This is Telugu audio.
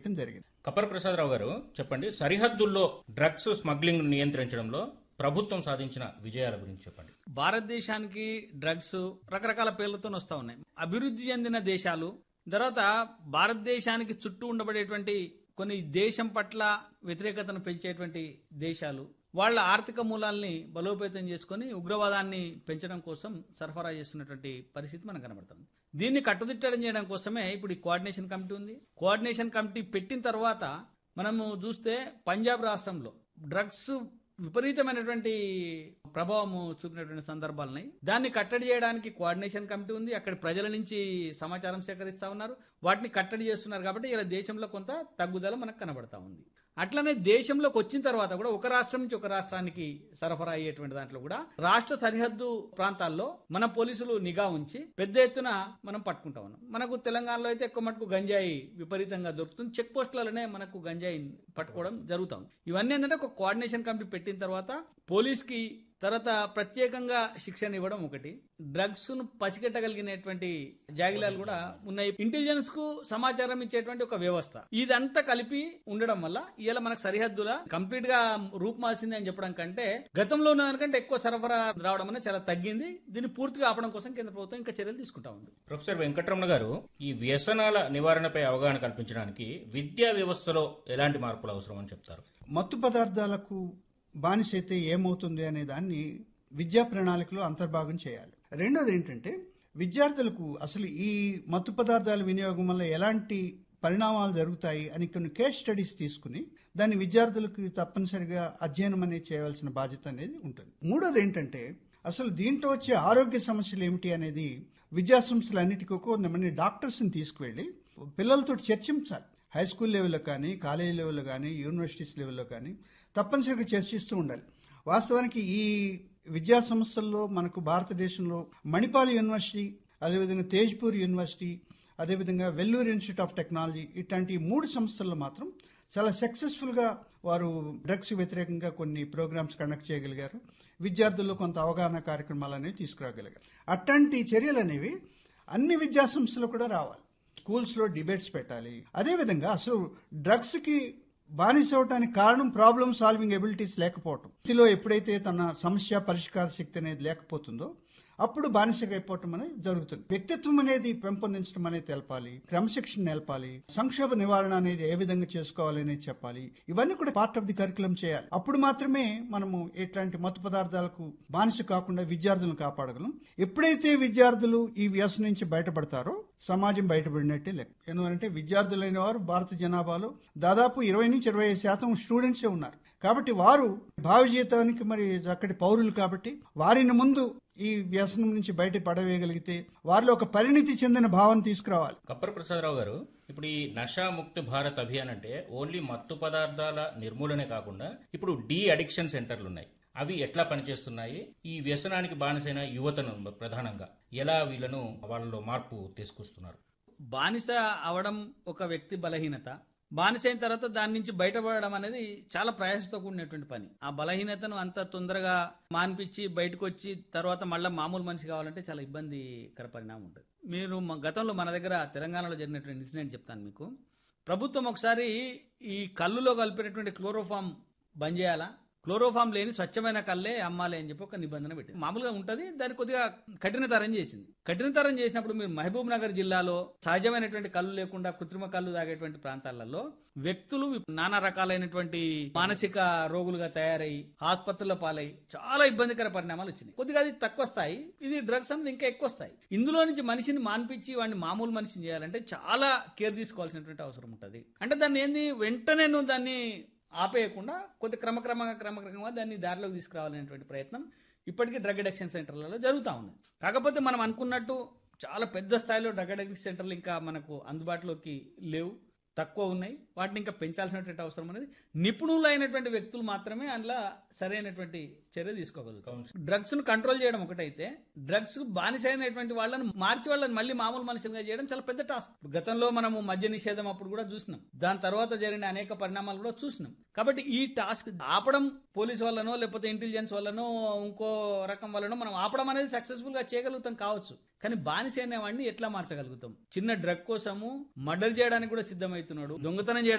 చేయటం జరిగింది కప్పర్ ప్రసాదరావు గారు చెప్పండి సరిహద్దుల్లో డ్రగ్స్ స్మగ్లింగ్ నియంత్రించడంలో ప్రభుత్వం సాధించిన విజయాల గురించి చెప్పండి భారతదేశానికి డ్రగ్స్ రకరకాల పేర్లతో వస్తూ ఉన్నాయి అభివృద్ధి చెందిన దేశాలు తర్వాత భారతదేశానికి చుట్టూ ఉండబడేటువంటి కొన్ని దేశం పట్ల వ్యతిరేకతను పెంచేటువంటి దేశాలు వాళ్ళ ఆర్థిక మూలాల్ని బలోపేతం చేసుకొని ఉగ్రవాదాన్ని పెంచడం కోసం సరఫరా చేస్తున్నటువంటి పరిస్థితి మనకు కనబడుతుంది దీన్ని కట్టుదిట్టడం చేయడం కోసమే ఇప్పుడు ఈ కోఆర్డినేషన్ కమిటీ ఉంది కోఆర్డినేషన్ కమిటీ పెట్టిన తర్వాత మనము చూస్తే పంజాబ్ రాష్ట్రంలో డ్రగ్స్ విపరీతమైనటువంటి ప్రభావం చూపినటువంటి సందర్భాలు ఉన్నాయి దాన్ని కట్టడి చేయడానికి కోఆర్డినేషన్ కమిటీ ఉంది అక్కడ ప్రజల నుంచి సమాచారం సేకరిస్తా ఉన్నారు వాటిని కట్టడి చేస్తున్నారు కాబట్టి ఇలా దేశంలో కొంత తగ్గుదల మనకు కనబడతా ఉంది అట్లనే దేశంలోకి వచ్చిన తర్వాత కూడా ఒక రాష్ట్రం నుంచి ఒక రాష్ట్రానికి సరఫరా అయ్యేటువంటి దాంట్లో కూడా రాష్ట్ర సరిహద్దు ప్రాంతాల్లో మన పోలీసులు నిఘా ఉంచి పెద్ద ఎత్తున మనం పట్టుకుంటా ఉన్నాం మనకు తెలంగాణలో అయితే ఎక్కువ మటుకు గంజాయి విపరీతంగా దొరుకుతుంది చెక్ పోస్టులలోనే మనకు గంజాయి పట్టుకోవడం జరుగుతా ఉంది ఇవన్నీ ఏంటంటే ఒక కోఆర్డినేషన్ కమిటీ పెట్టిన తర్వాత పోలీస్ కి తర్వాత ప్రత్యేకంగా శిక్షణ ఇవ్వడం ఒకటి డ్రగ్స్ ను పసిగట్టగలిగినటువంటి జాగిలాలు కూడా ఉన్నాయి ఇంటెలిజెన్స్ కు సమాచారం ఇచ్చేటువంటి ఒక వ్యవస్థ ఇదంతా కలిపి ఉండడం వల్ల ఇవాళ మనకు సరిహద్దుల కంప్లీట్ గా రూపుమాల్సింది అని చెప్పడం కంటే గతంలో ఉన్న దానికంటే ఎక్కువ సరఫరా రావడం అనేది చాలా తగ్గింది దీన్ని పూర్తిగా ఆపడం కోసం కేంద్ర ప్రభుత్వం ఇంకా చర్యలు తీసుకుంటా ఉంది ప్రొఫెసర్ వెంకటరమణ గారు ఈ వ్యసనాల నివారణపై అవగాహన కల్పించడానికి విద్యా వ్యవస్థలో ఎలాంటి మార్పులు అవసరం అని చెప్తారు మత్తు పదార్థాలకు బానిసైతే ఏమవుతుంది అనే దాన్ని విద్యా ప్రణాళికలో అంతర్భాగం చేయాలి రెండోది ఏంటంటే విద్యార్థులకు అసలు ఈ మత్తు పదార్థాల వినియోగం వల్ల ఎలాంటి పరిణామాలు జరుగుతాయి అని కొన్ని కేస్ స్టడీస్ తీసుకుని దాన్ని విద్యార్థులకు తప్పనిసరిగా అధ్యయనం అనేది చేయవలసిన బాధ్యత అనేది ఉంటుంది మూడోది ఏంటంటే అసలు దీంట్లో వచ్చే ఆరోగ్య సమస్యలు ఏమిటి అనేది విద్యా సంస్థలన్నిటికీ కొంతమంది డాక్టర్స్ని తీసుకువెళ్ళి పిల్లలతో చర్చించాలి హై స్కూల్ లెవెల్లో కానీ కాలేజీ లెవెల్లో కానీ యూనివర్సిటీస్ లెవెల్లో కానీ తప్పనిసరిగా చర్చిస్తూ ఉండాలి వాస్తవానికి ఈ విద్యా సంస్థల్లో మనకు భారతదేశంలో మణిపాల్ యూనివర్సిటీ అదేవిధంగా తేజ్పూర్ యూనివర్సిటీ అదేవిధంగా వెల్లూరు ఇన్స్టిట్యూట్ ఆఫ్ టెక్నాలజీ ఇట్లాంటి ఈ మూడు సంస్థల్లో మాత్రం చాలా సక్సెస్ఫుల్గా వారు డ్రగ్స్ వ్యతిరేకంగా కొన్ని ప్రోగ్రామ్స్ కండక్ట్ చేయగలిగారు విద్యార్థుల్లో కొంత అవగాహన కార్యక్రమాలు అనేవి తీసుకురాగలిగారు అట్లాంటి చర్యలు అనేవి అన్ని విద్యా సంస్థలు కూడా రావాలి స్కూల్స్లో డిబేట్స్ పెట్టాలి అదేవిధంగా అసలు డ్రగ్స్కి బానిస అవటానికి కారణం ప్రాబ్లమ్ సాల్వింగ్ ఎబిలిటీస్ లేకపోవటం వ్యక్తిలో ఎప్పుడైతే తన సమస్య పరిష్కార శక్తి అనేది లేకపోతుందో అప్పుడు బానిసగా అయిపోవటం అనేది జరుగుతుంది వ్యక్తిత్వం అనేది పెంపొందించడం అనేది తెలపాలి క్రమశిక్షణ నేర్పాలి సంక్షోభ నివారణ అనేది ఏ విధంగా చేసుకోవాలి అనేది చెప్పాలి ఇవన్నీ కూడా పార్ట్ ఆఫ్ ది కరికులం చేయాలి అప్పుడు మాత్రమే మనము ఇట్లాంటి మత్తు పదార్థాలకు బానిస కాకుండా విద్యార్థులను కాపాడగలం ఎప్పుడైతే విద్యార్థులు ఈ వ్యసనం నుంచి బయటపడతారో సమాజం బయటపడినట్టే లెక్క ఎందుకంటే విద్యార్థులైన వారు భారత జనాభాలో దాదాపు ఇరవై నుంచి ఇరవై శాతం స్టూడెంట్సే ఉన్నారు కాబట్టి వారు భావి జీవితానికి మరి చక్కటి పౌరులు కాబట్టి వారిని ముందు ఈ వ్యసనం నుంచి బయట పడవేయగలిగితే వారిలో ఒక పరిణితి చెందిన భావం తీసుకురావాలి కప్పర్ ప్రసాదరావు గారు ఇప్పుడు ఈ నషా ముక్తి భారత్ అభియాన్ అంటే ఓన్లీ మత్తు పదార్థాల నిర్మూలనే కాకుండా ఇప్పుడు డీ అడిక్షన్ సెంటర్లు ఉన్నాయి అవి ఎట్లా పనిచేస్తున్నాయి ఈ వ్యసనానికి బానిసైన యువతను ప్రధానంగా ఎలా వీళ్ళను వాళ్ళలో మార్పు తీసుకొస్తున్నారు బానిస అవడం ఒక వ్యక్తి బలహీనత బానిస అయిన తర్వాత దాని నుంచి బయటపడడం అనేది చాలా ప్రయాసతో కూడినటువంటి పని ఆ బలహీనతను అంత తొందరగా మాన్పించి బయటకు వచ్చి తర్వాత మళ్ళీ మామూలు మనిషి కావాలంటే చాలా ఇబ్బందికర పరిణామం ఉంటుంది మీరు మ- గతంలో మన దగ్గర తెలంగాణలో జరిగినటువంటి ఇన్సిడెంట్ చెప్తాను మీకు ప్రభుత్వం ఒకసారి ఈ కళ్ళులో కలిపినటువంటి క్లోరోఫామ్ బంద్ చేయాలా క్లోరోఫామ్ లేని స్వచ్ఛమైన కళ్ళే అమ్మాలి అని చెప్పి ఒక నిబంధన పెట్టింది మామూలుగా ఉంటది దాన్ని కొద్దిగా కఠినతరం చేసింది కఠినతరం చేసినప్పుడు మీరు మహబూబ్ నగర్ జిల్లాలో సహజమైనటువంటి కళ్ళు లేకుండా కృత్రిమ కళ్ళు తాగేటువంటి ప్రాంతాలలో వ్యక్తులు నానా రకాలైనటువంటి మానసిక రోగులుగా తయారై ఆసుపత్రుల పాలై చాలా ఇబ్బందికర పరిణామాలు వచ్చినాయి కొద్దిగా అది తక్కువ స్థాయి ఇది డ్రగ్స్ అనేది ఇంకా ఎక్కువ స్థాయి ఇందులో నుంచి మనిషిని మాన్పించి వాడిని మామూలు మనిషిని చేయాలంటే చాలా కేర్ తీసుకోవాల్సినటువంటి అవసరం ఉంటుంది అంటే దాన్ని ఏంది వెంటనే నువ్వు దాన్ని ఆపేయకుండా కొద్ది క్రమక్రమంగా క్రమక్రమంగా దాన్ని దారిలోకి తీసుకురావాలనేటువంటి ప్రయత్నం ఇప్పటికీ డ్రగ్ అడిక్షన్ సెంటర్లలో జరుగుతూ ఉంది కాకపోతే మనం అనుకున్నట్టు చాలా పెద్ద స్థాయిలో డ్రగ్ అడిక్షన్ సెంటర్లు ఇంకా మనకు అందుబాటులోకి లేవు తక్కువ ఉన్నాయి వాటిని ఇంకా పెంచాల్సినటువంటి అవసరం అనేది నిపుణులైనటువంటి వ్యక్తులు మాత్రమే అందులో సరైనటువంటి చర్య తీసుకోగలుగుతాం డ్రగ్స్ ను కంట్రోల్ చేయడం ఒకటైతే డ్రగ్స్ బానిసైనటువంటి వాళ్ళని మార్చి వాళ్ళని మళ్ళీ మామూలు మనుషులుగా చేయడం చాలా పెద్ద టాస్క్ గతంలో మనము మద్య నిషేధం అప్పుడు కూడా చూసినాం దాని తర్వాత జరిగిన అనేక పరిణామాలు కూడా చూసినాం కాబట్టి ఈ టాస్క్ ఆపడం పోలీస్ వల్లనో లేకపోతే ఇంటెలిజెన్స్ వల్లనో ఇంకో రకం వల్లనో మనం ఆపడం అనేది సక్సెస్ఫుల్ గా చేయగలుగుతాం కావచ్చు కానీ బానిస అనేవాడిని ఎట్లా మార్చగలుగుతాం చిన్న డ్రగ్ కోసము మర్డర్ చేయడానికి కూడా సిద్ధమవుతున్నాడు దొంగతనం చేయడానికి